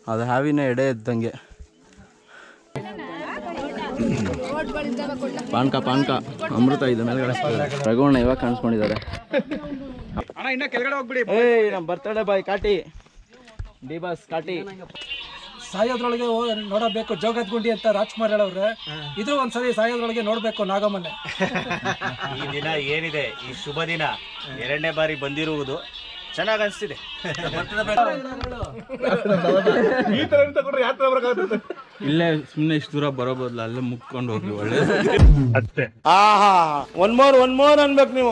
ಅದು ಹಾವಿನ ಎಡೆ ಇದ್ದಂಗೆ ಪಾನ್ಕ ಪಾನ್ಕ ಅಮೃತ ಇದೆ ಮೇಲ್ಗಡೆ ರಘುವಣ್ಣ ಇವಾಗ ಕಾಣಿಸ್ಕೊಂಡಿದ್ದಾರೆ ಏಯ್ ನಮ್ಮ ಬರ್ತಡೇ ಬಾಯ್ ಕಾಟಿ ಡಿ ಬಾಸ್ ಕಾಟಿ ಸಾಯೋದ್ರೊಳಗೆ ಹೋ- ನೋಡಬೇಕು ಜೋಗದ್ಗುಂಡಿ ಅಂತ ರಾಜ್ಕುಮಾರ್ ಹೇಳವ್ರೆ ಇದು ಒಂದ್ಸರಿ ಸಾಯೋದ್ರೊಳಗೆ ನೋಡ್ಬೇಕು ನಾಗಮ್ಮನೆ ಈ ದಿನ ಏನಿದೆ ಈ ಶುಭ ದಿನ ಎರಡನೇ ಬಾರಿ ಬಂದಿರುವುದು ಚೆನ್ನಾಗಿ ಅನಿಸ್ತಿದೆ ಇಲ್ಲೇ ಸುಮ್ಮನೆ ಇಷ್ಟು ದೂರ ಬರೋ ಬದಲು ಅಲ್ಲೇ ಮುಕ್ಕೊಂಡು ಹೋಗಿ ಒಳ್ಳೆ ಆಹಾ ಒನ್ ಮೋರ್ ಒನ್ ಮೋರ್ ಅನ್ಬೇಕು ನೀವು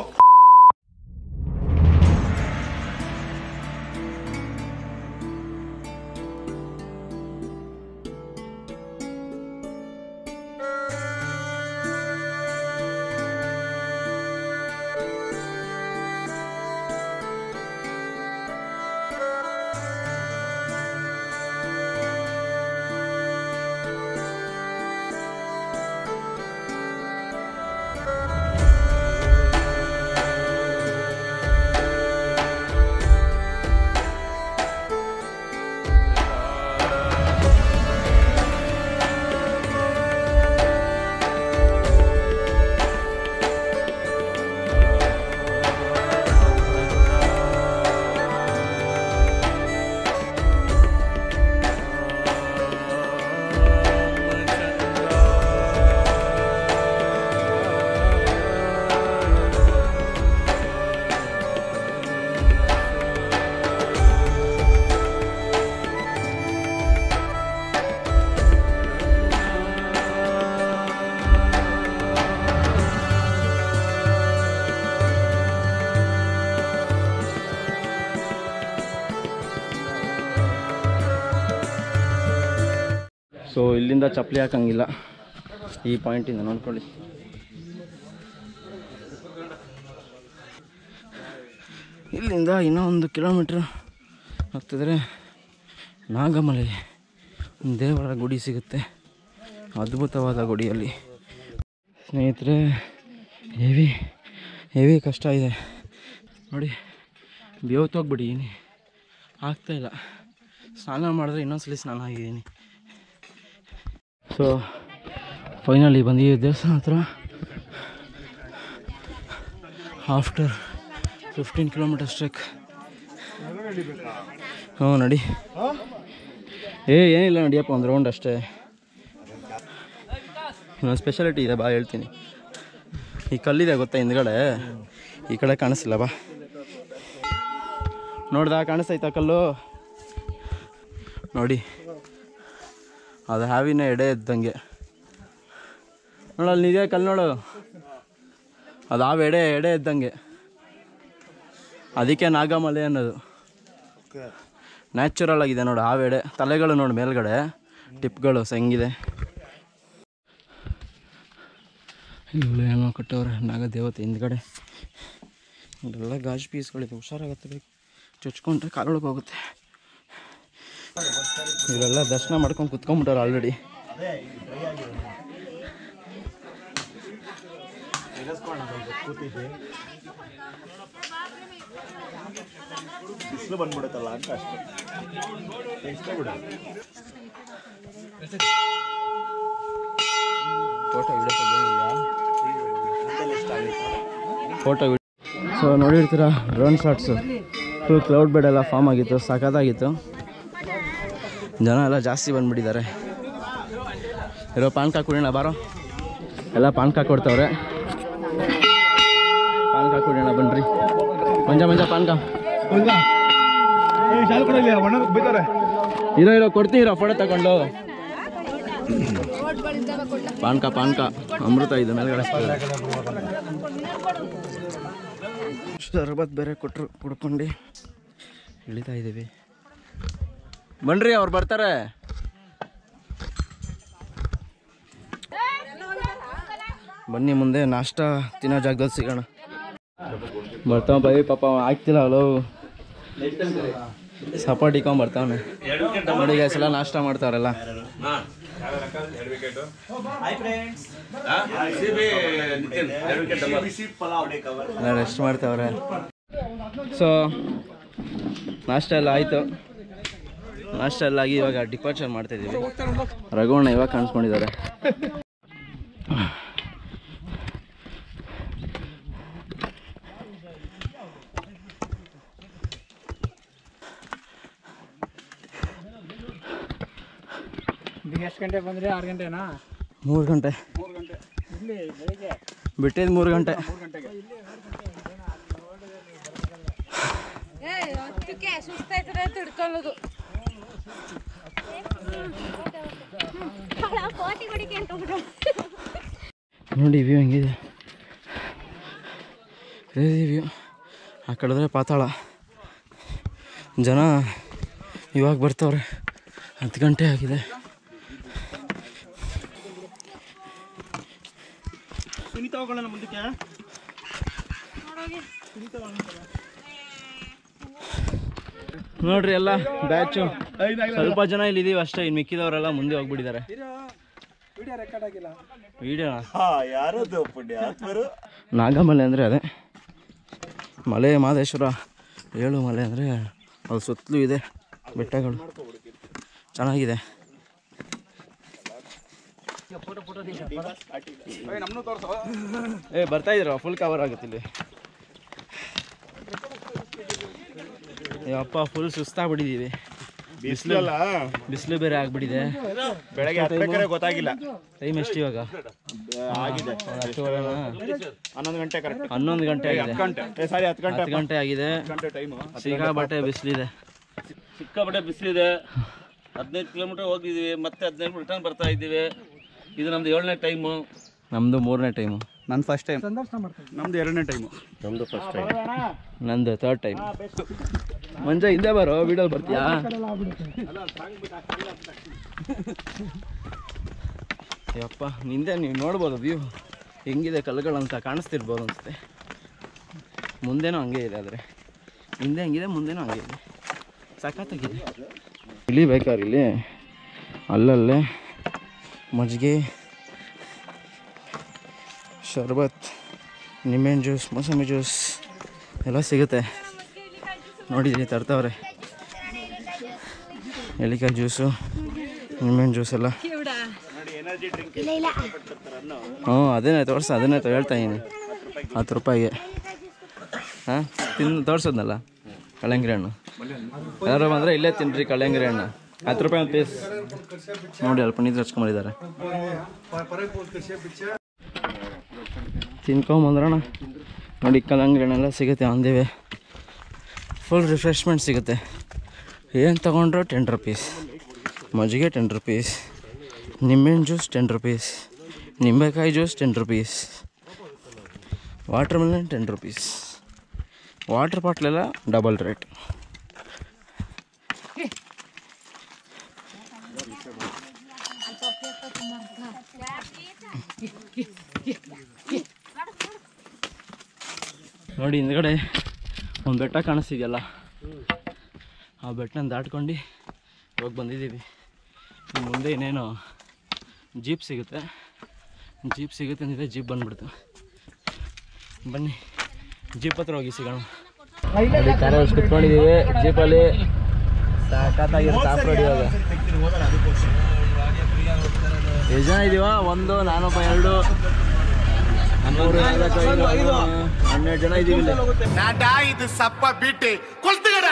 ಸೊ ಇಲ್ಲಿಂದ ಚಪ್ಪಲಿ ಹಾಕಂಗಿಲ್ಲ ಈ ಪಾಯಿಂಟಿಂದ ನೋಡ್ಕೊಳ್ಳಿ ಇಲ್ಲಿಂದ ಇನ್ನೂ ಒಂದು ಕಿಲೋಮೀಟ್ರ್ ಹತ್ತಿದ್ರೆ ನಾಗಮಲೆ ದೇವರ ಗುಡಿ ಸಿಗುತ್ತೆ ಅದ್ಭುತವಾದ ಗುಡಿಯಲ್ಲಿ ಸ್ನೇಹಿತರೆ ಹೆವಿ ಹೆವಿ ಕಷ್ಟ ಇದೆ ನೋಡಿ ಬೇವತ್ತೋಗ್ಬಿಟ್ಟಿದ್ದೀನಿ ಆಗ್ತಾಯಿಲ್ಲ ಸ್ನಾನ ಮಾಡಿದ್ರೆ ಇನ್ನೊಂದ್ಸಲಿ ಸ್ನಾನ ಆಗಿದ್ದೀನಿ ಸೊ ಫೈನಲಿ ಬಂದಿದ್ದೀವಿ ದೇವಸ್ಥಾನ ಹತ್ರ ಆಫ್ಟರ್ ಫಿಫ್ಟೀನ್ ಕಿಲೋಮೀಟರ್ಸ್ ಟ್ರೆಕ್ ಹ್ಞೂ ನಡಿ ಏ ಏನಿಲ್ಲ ನಡಿಯಪ್ಪ ಒಂದು ರೌಂಡ್ ಅಷ್ಟೇ ಇನ್ನೊಂದು ಸ್ಪೆಷಾಲಿಟಿ ಇದೆ ಬಾ ಹೇಳ್ತೀನಿ ಈ ಕಲ್ಲಿದೆ ಗೊತ್ತಾ ಹಿಂದ್ಗಡೆ ಈ ಕಡೆ ಕಾಣಿಸ್ತಿಲ್ಲ ಬಾ ನೋಡ್ದಾ ಕಾಣಿಸ್ತೈತಾ ಕಲ್ಲು ನೋಡಿ ಅದು ಹಾವಿನ ಎಡೆ ಇದ್ದಂಗೆ ನೋಡಲ್ಲಿ ನಿಜ ಕಲ್ಲು ನೋಡು ಅದು ಹಾವು ಎಡೆ ಎಡೆ ಇದ್ದಂಗೆ ಅದಕ್ಕೆ ನಾಗಮಲೆ ಅನ್ನೋದು ನ್ಯಾಚುರಲ್ ಆಗಿದೆ ನೋಡು ಹಾವು ಎಡೆ ತಲೆಗಳು ನೋಡು ಮೇಲ್ಗಡೆ ಟಿಪ್ಗಳು ಹೆಂಗಿದೆ ಇಲ್ಲಿ ಏನೋ ಕಟ್ಟವ್ರೆ ನಾಗ ದೇವತೆ ಹಿಂದ್ಗಡೆ ಇಲ್ಲೆಲ್ಲ ಗಾಜು ಪೀಸ್ಗಳಿದೆ ಹುಷಾರಾಗತ್ತೆ ಬೇಕು ಚುಚ್ಕೊಂಡ್ರೆ ಕಾಲೊಳಗೆ ಹೋಗುತ್ತೆ ಇವರೆಲ್ಲ ದರ್ಶನ ಮಾಡ್ಕೊಂಡು ಕುತ್ಕೊಂಡ್ಬಿಟ್ಟವ್ರು ಆಲ್ರೆಡಿ ಬಿಸಿಲು ಬಂದ್ಬಿಡುತ್ತಲ್ಲ ಅಂತ ಅಷ್ಟೇ ಫೋಟೋ ಫೋಟೋ ಸೊ ನೋಡಿರ್ತೀರಾ drone shots full cloud bed ಎಲ್ಲ ಫಾರ್ಮ್ ಆಗಿತ್ತು ಸಖತ್ತಾಗಿತ್ತು ಜನ ಎಲ್ಲ ಜಾಸ್ತಿ ಬಂದ್ಬಿಟ್ಟಿದ್ದಾರೆ ಇರೋ ಪಾನ್ಕ ಕುಡಿಯೋಣ ಬಾರೋ ಎಲ್ಲ ಪಾನ್ಕ ಕೊಡ್ತವ್ರೆ ಪಾನ್ಕ ಕುಡಿಯೋಣ ಬನ್ರಿ ಮಂಜ ಮಂಜ ಪಾನ್ಕ ಇರೋ ಇರೋ ಕೊಡ್ತೀನಿ ಇರೋ ಫೋಟೋ ತಗೊಂಡು ಪಾನ್ಕ ಪಾನ್ಕ ಅಮೃತ ಇದೆ ಮೇಲ್ಗಡೆ ಶರ್ಬತ್ ಬೇರೆ ಕೊಟ್ಟರು ಕುಡ್ಕೊಂಡು ಇಳಿತಾ ಇದ್ದೀವಿ ಬನ್ರಿ ಅವ್ರು ಬರ್ತಾರೆ ಬನ್ನಿ ಮುಂದೆ ನಾಷ್ಟ ತಿನ್ನೋ ಜಾಗದಲ್ಲಿ ಸಿಗೋಣ ಬರ್ತಾವ ಬೈ ಪಾಪ ಅವ ಆಗ್ತಿಲ್ಲ ಅಲೋ ಸಪಾಟ್ ಇಕ್ಕೊಂಡ್ ಬರ್ತಾವನೆ ನೋಡಿ guys, ಎಲ್ಲ ನಾಷ್ಟ ಮಾಡ್ತಾವ್ರೆಲ್ಲ ಎಲ್ಲ ರೆಸ್ಟ್ ಮಾಡ್ತಾವ್ರೆ ಸೊ ನಾಷ್ಟ ಎಲ್ಲ ಆಯಿತು ಅಷ್ಟೆಲ್ಲಾಗಿ ಇವಾಗ ಡಿಪಾರ್ಚರ್ ಮಾಡ್ತಾ ಇದ್ದೀವಿ ರಘುವಣ್ಣ ಇವಾಗ ಕಾಣಿಸ್ಕೊಂಡಿದ್ದಾರೆ ಎಷ್ಟು ಗಂಟೆ ಬಂದ್ರೆ ಆರು ಗಂಟೆನಾ ಮೂರು ಗಂಟೆ ಇಲ್ಲಿ ಬೆಳಿಗ್ಗೆ ಬಿಟ್ಟಿದ್ದು ಮೂರು ಗಂಟೆ ಹೊತ್ತಕ್ಕೆ ಸುಸ್ತಾಯ್ತದೆ ಅಂತ ಹಿಡ್ಕೊಳ್ಳೋದು ಕೋಟಿ ಹೊಡಿಕೆ ಅಂತ ನೋಡಿ ವ್ಯೂ ಹೆಂಗಿದೆ ಕ್ರೇಜಿ ವ್ಯೂ ಆ ಕಡೆದ್ರೆ ಪಾತಾಳ ಜನ ಇವಾಗ ಬರ್ತಾವ್ರೆ ಹತ್ತು ಗಂಟೆ ಆಗಿದೆ ನೋಡ್ರಿ ಎಲ್ಲ ಬ್ಯಾಚು ಸ್ವಲ್ಪ ಜನ ಇಲ್ಲಿ ಇದೀವಿ ಅಷ್ಟೇ ಇನ್ನು ಮಿಕ್ಕಿದವರೆಲ್ಲ ಮುಂದೆ ಹೋಗ್ಬಿಟ್ಟಿದ್ದಾರೆ ವಿಡಿಯೋ ರೆಕಾರ್ಡ್ ಆಗಿಲ್ಲ ವಿಡಿಯೋ ಯಾರದು ಪುಣ್ಯಾತ್ಮರು ನಾಗಮಲೆ ಅಂದರೆ ಅದೇ ಮಲೆ ಮಾದೇಶ್ವರ ಏಳು ಮಲೆ ಅಂದರೆ ಅದು ಸುತ್ತಲೂ ಇದೆ ಬೆಟ್ಟಗಳು ಚೆನ್ನಾಗಿದೆ ಏ ಬರ್ತಾ ಇದ್ರ ಫುಲ್ ಕವರ್ ಆಗುತ್ತೆ ಇಲ್ಲಿ ಅಪ್ಪ ಫುಲ್ ಸುಸ್ತಾಗ್ಬಿಟ್ಟಿದ್ದೀವಿ ಬಿಸಿಲು ಬಿಸಿಲು ಬೇರೆ ಆಗ್ಬಿಟ್ಟಿದೆ ಬೆಳಗ್ಗೆ ಹತ್ಬೇಕಾದ್ರೆ ಗೊತ್ತಾಗಿಲ್ಲ ಟೈಮ್ ಎಷ್ಟು ಇವಾಗ ಆಗಿದೆ ಹತ್ತುವರೆನಾ? ಹನ್ನೊಂದು ಗಂಟೆ ಕರೆಕ್ಟ್ ಹನ್ನೊಂದು ಗಂಟೆ ಆಗಿದೆ ಗಂಟೆ ಏ ಸಾರಿ ಹತ್ತು ಗಂಟೆ ಹತ್ತು ಗಂಟೆ ಆಗಿದೆ ಗಂಟೆ ಟೈಮು ಸಿಕ್ಕಾಬಟ್ಟೆ ಬಿಸಿಲಿದೆ ಸಿಕ್ಕಾಪಟ್ಟೆ ಬಿಸಿಲಿದೆ ಹದಿನೈದು ಕಿಲೋಮೀಟರ್ ಹೋಗಿದ್ದೀವಿ ಮತ್ತೆ ಹದಿನೈದು ರಿಟರ್ನ್ ಬರ್ತಾ ಇದ್ದೀವಿ ಇದು ನಮ್ದು ಏಳನೇ ಟೈಮು ನಮ್ಮದು ಮೂರನೇ ಟೈಮು ನನ್ನ ಫಸ್ಟ್ ಟೈಮ್ ಸಂದರ್ಶನ ಮಾಡ್ತೀನಿ ನಮ್ದು ಎರಡನೇ ಟೈಮು ನಮ್ದು ಫಸ್ಟ್ ಟೈಮ್ ನಂದು ಥರ್ಡ್ ಟೈಮ್ ಮಂಜ ಹಿಂದೆ ಬರೋ ವಿಡಿಯೋ ಬರ್ತೀಯಾ ಯಪ್ಪ ನಿಂದೆ ನೀವು ನೋಡ್ಬೋದು ವ್ಯೂ ಹೆಂಗಿದೆ ಕಲ್ಲುಗಳಂತ ಕಾಣಿಸ್ತಿರ್ಬೋದು ಅನ್ಸುತ್ತೆ ಮುಂದೆನೂ ಹಂಗೆ ಇದೆ ಆದರೆ ಹಿಂದೆ ಹೆಂಗಿದೆ ಮುಂದೆನೂ ಹಂಗೆ ಇದೆ ಸಖತ್ತಾಗಿದೆ ಇಲ್ಲಿ ಬೇಕಾದ್ರೆ ಇಲ್ಲಿ ಅಲ್ಲಲ್ಲೇ ಮಜ್ಜಿಗೆ ಶರ್ಬತ್ ನಿಂಬೆಹಣ್ಣು ಜ್ಯೂಸ್ ಮೋಸಂಬಿ ಜ್ಯೂಸ್ ಎಲ್ಲ ಸಿಗುತ್ತೆ ನೋಡಿದ್ದೀನಿ ತರ್ತಾವ್ರೆ ಎಲಿಕಾಯಿ ಜ್ಯೂಸು ನಿಂಬೆಹಣ್ಣು ಜ್ಯೂಸ್ ಎಲ್ಲ ಹ್ಞೂ ಅದೇನೇ ತೋರಿಸ ಅದನ್ನೇ ತೊ- ಹೇಳ್ತಾ ಇದ್ದೀನಿ ಹತ್ತು ರೂಪಾಯಿಗೆ ಹಾಂ ತಿನ್ನು ತೋರಿಸೋದ್ನಲ್ಲ ಕಳಂಗಿರಿ ಹಣ್ಣು ಯಾರು ಬಂದರೆ ಇಲ್ಲೇ ತಿನ್ನಿರಿ ಕಳಂಗಿರಿ ಹಣ್ಣು ಹತ್ತು ರೂಪಾಯಿ ಒಂದು ಪೀಸ್ ನೋಡಿ ಅಲ್ಪ ನೀರು ಹಚ್ಕೊಂಬಂದಿದ್ದಾರೆ ತಿನ್ಕೊಂಬಂದ್ರಣ ನೋಡಿ ಕಲ್ಲಂಗಡಿ ಹಣ್ಣೆಲ್ಲ ಸಿಗುತ್ತೆ ಅಂದೇವೆ ಫುಲ್ ರಿಫ್ರೆಶ್ಮೆಂಟ್ ಸಿಗುತ್ತೆ ಏನು ತೊಗೊಂಡ್ರು ಟೆನ್ ರುಪೀಸ್ ಮಜ್ಜಿಗೆ ಟೆನ್ ರುಪೀಸ್ ನಿಂಬೆಹಣ್ಣು ಜ್ಯೂಸ್ ಟೆನ್ ರುಪೀಸ್ ನಿಂಬೆಕಾಯಿ juice ten rupees watermelon ten rupees water ಬಾಟ್ಲೆಲ್ಲ ಡಬಲ್ ರೇಟ್ ನೋಡಿ ಹಿಂದ್ಗಡೆ ಒಂದು ಬೆಟ್ಟ ಕಾಣಿಸ್ತಿದೆಯಲ್ಲ ಆ ಬೆಟ್ಟನ ದಾಟ್ಕೊಂಡು ಹೋಗಿ ಬಂದಿದ್ದೀವಿ ಇನ್ನು ಮುಂದೆ ಇನ್ನೇನು ಜೀಪ್ ಸಿಗುತ್ತೆ ಜೀಪ್ ಸಿಗುತ್ತೆ ಅಂದಿದ್ರೆ ಜೀಪ್ ಬಂದ್ಬಿಡ್ತು ಬನ್ನಿ ಜೀಪ್ ಹತ್ರ ಹೋಗಿ ಸಿಗೋಣ ಅಲ್ಲಿ ಕಾರ ಕುತ್ಕೊಂಡಿದ್ದೀವಿ ಜೀಪಲ್ಲಿ ಸಾಕಾಗಿರುತ್ತೆ ಆಫ್ ರೋಡ್ ಇವಾಗ ಎಷ್ಟು ಜನ ಇದೀವ ಒಂದು ನಾನೊಬ್ಬ ಎರಡು ಮೂರು ನಾಲ್ಕು ಐದು ಹನ್ನೆರಡು ಜನ ಇದೀವಿ ಇಲ್ಲಿ ನಾಡಾ ಇದು ಸಪ್ಪ ಬಿಟ್ಟಿ ಕೊಳ್ತುಗಡ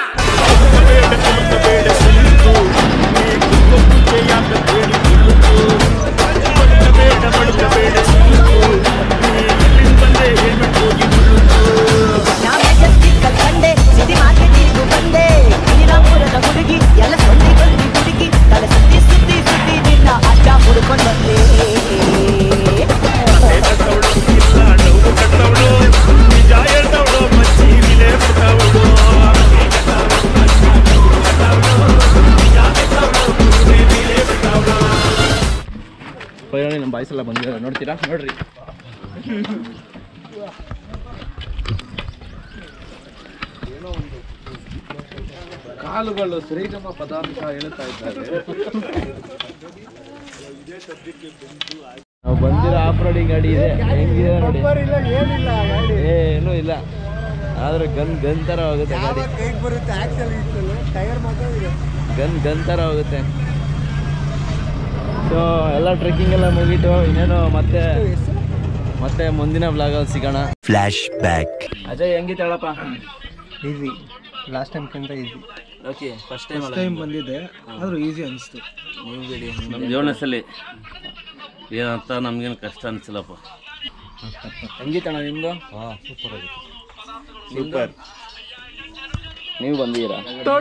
ನಾ ಮೆಜೆಸ್ಟಿಕ್ಕಲ್ ಬಂದೆ ಸಿಟಿ ಮಾರ್ಕೆಟಿಗೂ ಬಂದೆ ಶ್ರೀರಾಮಪುರದ ಹುಡುಗಿ ಎಲ್ಲ ಸೊಳ್ಳಿ ಬಂದಿ ಹುಡುಗಿ ತಲೆ ಸುತ್ತಿ ಸುತ್ತಿ ಸುತ್ತಿ ನಿನ್ನ ಅಡ್ಡ ಹುಡ್ಕೊಂಡು ಬಂದೆ ಫೈನಲಿ ನಮ್ಮ ಬಾಯ್ಸ್ ಎಲ್ಲ ಬಂದಿದ್ದಾರೆ ನೋಡ್ತೀರಾ ನೋಡ್ರಿ ಕಾಲುಗಳು ಶ್ರೀಗಮ ಪದಾರ್ಥ ಹೇಳ್ತಾ ಇದ್ದಾರೆ ನಾವು ಬಂದಿರೋ ಆಫ್ ರೋಡಿಂಗ್ ಗಾಡಿ ಇದೆ ಹೆಂಗಿದೆ ನೋಡಿ ಏನೂ ಇಲ್ಲ ಆದ್ರೆ ಗನ್ ಗನ್ ಥರ ಹೋಗುತ್ತೆ ಗಾಡಿ ಬರುತ್ತೆ ಆಕ್ಸಲ್ ಟೈರ್ ಮಾತ್ರ ಇದೆ ಗನ್ ಗನ್ ಥರ ಹೋಗುತ್ತೆ ಸೊ ಎಲ್ಲ ಟ್ರೆಕ್ಕಿಂಗ್ ಎಲ್ಲ ಮುಗೀತು ಇನ್ನೇನು ಮತ್ತೆ ಮತ್ತೆ ಮುಂದಿನ ಬ್ಲಾಗಲ್ಲಿ ಸಿಗೋಣ ಫ್ಲಾಶ್ ಬ್ಯಾಕ್ ಅಜಯ್ ಹೆಂಗಿತ್ತು ಹೇಳಪ್ಪ ಈಸಿ ಲಾಸ್ಟ್ ಟೈಮ್ಗಿಂತ ಈಸಿ ಓಕೆ ಫಸ್ಟ್ ಟೈಮ್ ಅಲ್ಲ ಟೈಮ್ ಬಂದಿದ್ದೆ ಆದ್ರೂ ಈಸಿ ಅನಿಸ್ತು ನೀವು ಬಿಡಿ ನಮ್ದು ಏಳನೇ ಸಲ ಏನಂತ ನಮ್ಗೇನು ಕಷ್ಟ ಅನ್ಸಿಲ್ಲಪ್ಪ ಹೆಂಗಿತ್ತಣ್ಣ ನಿಮ್ದು ಸೂಪರ್ ನೀವು ಬಂದಿದ್ದೀರಾ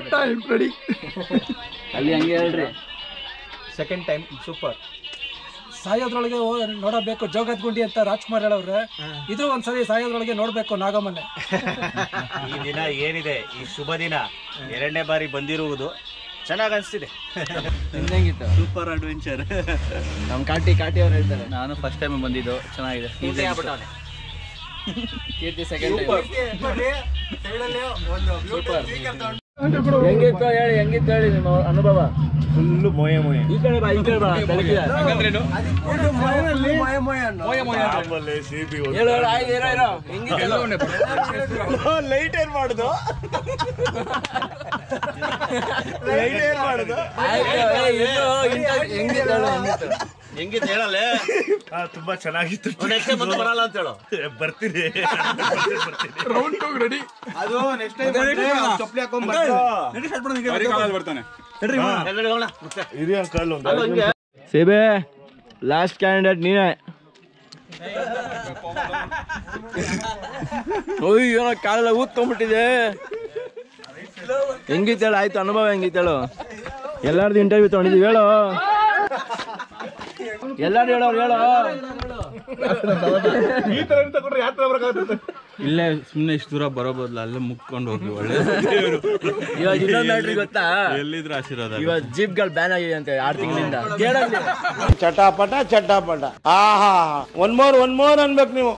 ಅಲ್ಲಿ ಹಂಗೆ ಹೇಳ್ರಿ ಸೆಕೆಂಡ್ ಟೈಮ್ ಸೂಪರ್ ಸಾಯೋದ್ರೊಳಗೆ ಹೋ- ನೋಡಬೇಕು ಜೋಗದ್ಗುಂಡಿ ಅಂತ ರಾಜ್ಕುಮಾರ್ ಹೇಳವ್ರೆ ಇದು ಒಂದ್ಸರಿ ಸಾಯೋದ್ರೊಳಗೆ ನೋಡ್ಬೇಕು ನಾಗಮ್ಮನೆ ಈ ದಿನ ಏನಿದೆ ಈ ಶುಭ ದಿನ ಎರಡನೇ ಬಾರಿ ಬಂದಿರುವುದು ಚೆನ್ನಾಗಿ ಅನಿಸ್ತಿದೆ ನಿಮ್ದು ಹೆಂಗಿತ್ತು ಸೂಪರ್ ಅಡ್ವೆಂಚರ್ ನಮ್ಮ ಕಾಟಿ ಕಾಟಿ ಅವ್ರು ಹೇಳ್ತಾರೆ ನಾನು ಫಸ್ಟ್ ಟೈಮ್ ಬಂದಿದ್ದು ಚೆನ್ನಾಗಿದೆ ಕೀರ್ತಿ ಸೆಕೆಂಡ್ ಹೆಂಗಿತ್ತು ಹೇಳಿ ಹೆಂಗಿತ್ತು ಹೇಳಿ ನಿಮ್ಮ ಅನುಭವ ಫುಲ್ಲು ಮೊಯೆ ಮೊಯೆ ಈ ಕಡೆ ಬಾ ಈ ಕಡೆ ಬಾ ಬೆಳಕಿದೆ. ಹೇಳು ಹೇಳು ಆಯ್ತು ಇರೋ ಇರೋ ಹೆಂಗಿತ್ತು ಹೇಳು. ಲೈಟ್ ಏನ್ ಮಾಡುದು ಲೈಟ್ ಏನ್ ಮಾಡುದು ಆಯ್ತು, ಏ, ಇನ್ನು ಇಂಥ- ಹೆಂಗಿತ್ತು ಹೇಳು ಹೆಂಗಿತ್ತು ಹೆಂಗಿತ್ತು ಹೇಳಲ್ಲೇ ತುಂಬಾ ಚೆನ್ನಾಗಿತ್ತು ನೆಕ್ಸ್ಟ್ ಟೈಮ್ ಮತ್ತೆ ಬರಲ್ಲ ಅಂತ ಹೇಳು ಬರ್ತೀನಿ ಹಿರಿಯ ಅಂಕಲ್ ಒಂದು ಸೇಬೆ ಲಾಸ್ಟ್ ಕ್ಯಾಂಡಿಡೇಟ್ ನೀನೇ ಓಯ್ ಏನೋ ಕಾಲೆಲ್ಲ ಊದ್ಕೊಂಡ್ಬಿಟ್ಟಿದೆ ಹೆಂಗಿತ್ತೇಳು ಆಯ್ತು ಅನುಭವ ಹೆಂಗಿತ್ತೇಳು ಎಲ್ಲಾರ್ದು ಇಂಟರ್ವ್ಯೂ ತಗೊಂಡಿದ್ದೀವಿ ಹೇಳು ಎಲ್ಲಾರು ಹೇಳೋರು ಹೇಳೋ ಇಲ್ಲೇ ಸುಮ್ಮನೆ ಇಷ್ಟು ದೂರ ಬರೋ ಬದಲು ಅಲ್ಲೇ ಮುಕ್ಕೊಂಡು ಹೋಗಿ ಒಳ್ಳೆ ಇವಾಗ ಇನ್ನೊಂದು ಮ್ಯಾಟ್ರಿ ಗೊತ್ತಾ ಎಲ್ಲಿದ್ರು ಆಶೀರ್ವಾದ ಇವಾಗ ಜೀಪ್ಗಳು ಬ್ಯಾನ್ ಆಗಿದೆ ಅಂತೆ ಆರು ತಿಂಗಳಿಂದ ಕೇಳಂಗೆ ಚಟಾಪಟ ಚಟಾಪಟ ಆಹಾ ಒನ್ ಮೋರ್ ಒನ್ ಮೋರ್ ಅನ್ಬೇಕು ನೀವು